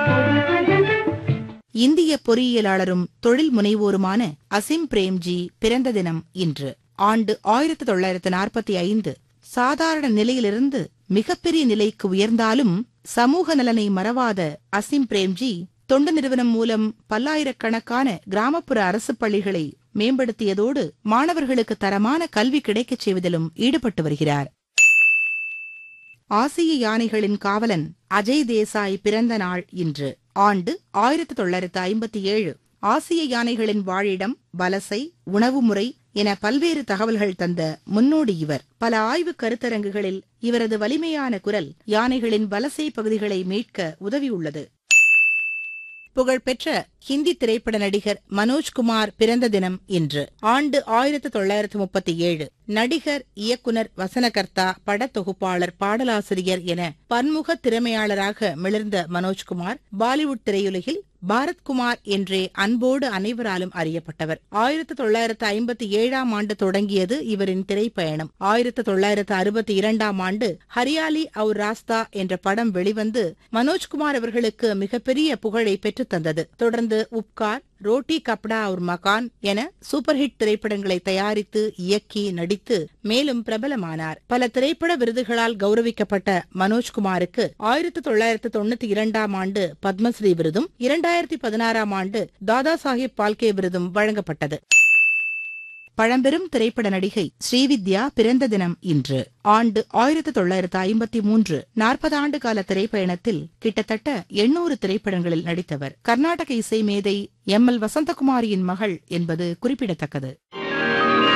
இந்திய பொறியியலாளரும் தொழில் முனைவோருமான அசிம் பிரேம்ஜி பிறந்த தினம் இன்று ஆண்டு ஆயிரத்தி தொள்ளாயிரத்து நாற்பத்தி ஐந்து சாதாரண நிலையிலிருந்து மிகப்பெரிய நிலைக்கு உயர்ந்தாலும் சமூக நலனை மறவாத அசிம் பிரேம்ஜி தொண்டு நிறுவனம் மூலம் பல்லாயிரக்கணக்கான கிராமப்புற அரசு பள்ளிகளை மேம்படுத்தியதோடு மாணவர்களுக்கு தரமான கல்வி கிடைக்கச் செய்வதிலும் ஈடுபட்டு வருகிறார் ஆசிய யானைகளின் காவலன் அஜய் தேசாய் பிறந்த நாள் இன்று ஆண்டு ஆயிரத்தி தொள்ளாயிரத்து ஐம்பத்தி ஏழு ஆசிய யானைகளின் வாழிடம் வலசை உணவு முறை என பல்வேறு தகவல்கள் தந்த முன்னோடி இவர் பல ஆய்வு கருத்தரங்குகளில் இவரது வலிமையான குரல் யானைகளின் வலசை பகுதிகளை மீட்க உதவியுள்ளது புகழ்பெற்ற ஹிந்தி திரைப்பட நடிகர் மனோஜ்குமார் பிறந்த தினம் இன்று ஆண்டு ஆயிரத்து தொள்ளாயிரத்து முப்பத்தி ஏழு நடிகர் இயக்குனர் வசனகர்த்தா படத்தொகுப்பாளர் பாடலாசிரியர் என பன்முக திறமையாளராக மிளர்ந்த மனோஜ்குமார் பாலிவுட் திரையுலகில் பாரத்குமார் என்றே அன்போடு அனைவராலும் அறியப்பட்டவர் ஆயிரத்து தொள்ளாயிரத்து ஐம்பத்தி ஏழாம் ஆண்டு தொடங்கியது இவரின் திரைப்பயணம் ஆயிரத்து தொள்ளாயிரத்து அறுபத்தி இரண்டாம் ஆண்டு ஹரியாலி அவுர் ராஸ்தா என்ற படம் வெளிவந்து மனோஜ்குமார் அவர்களுக்கு மிகப்பெரிய புகழை பெற்றுத் தந்தது தொடர்ந்து உப்கார் ரோட்டி கப்டா ஒரு மகான் என சூப்பர் ஹிட் திரைப்படங்களை தயாரித்து இயக்கி நடித்து மேலும் பிரபலமானார் பல திரைப்பட விருதுகளால் கௌரவிக்கப்பட்ட மனோஜ்குமாருக்கு ஆயிரத்து தொள்ளாயிரத்து தொண்ணூத்தி இரண்டாம் ஆண்டு பத்மஸ்ரீ விருதும் இரண்டாயிரத்தி பதினாறாம் ஆண்டு தாதா சாஹிப் பால்கே விருதும் வழங்கப்பட்டது பழம்பெரும் திரைப்பட நடிகை ஸ்ரீவித்யா பிறந்த தினம் இன்று ஆண்டு ஆயிரத்து தொள்ளாயிரத்து ஐம்பத்தி மூன்று நாற்பது ஆண்டு கால திரைப்பயணத்தில் கிட்டத்தட்ட எண்ணூறு திரைப்படங்களில் நடித்தவர் கர்நாடக இசை மேதை எம் எல் வசந்தகுமாரியின் மகள் என்பது குறிப்பிடத்தக்கது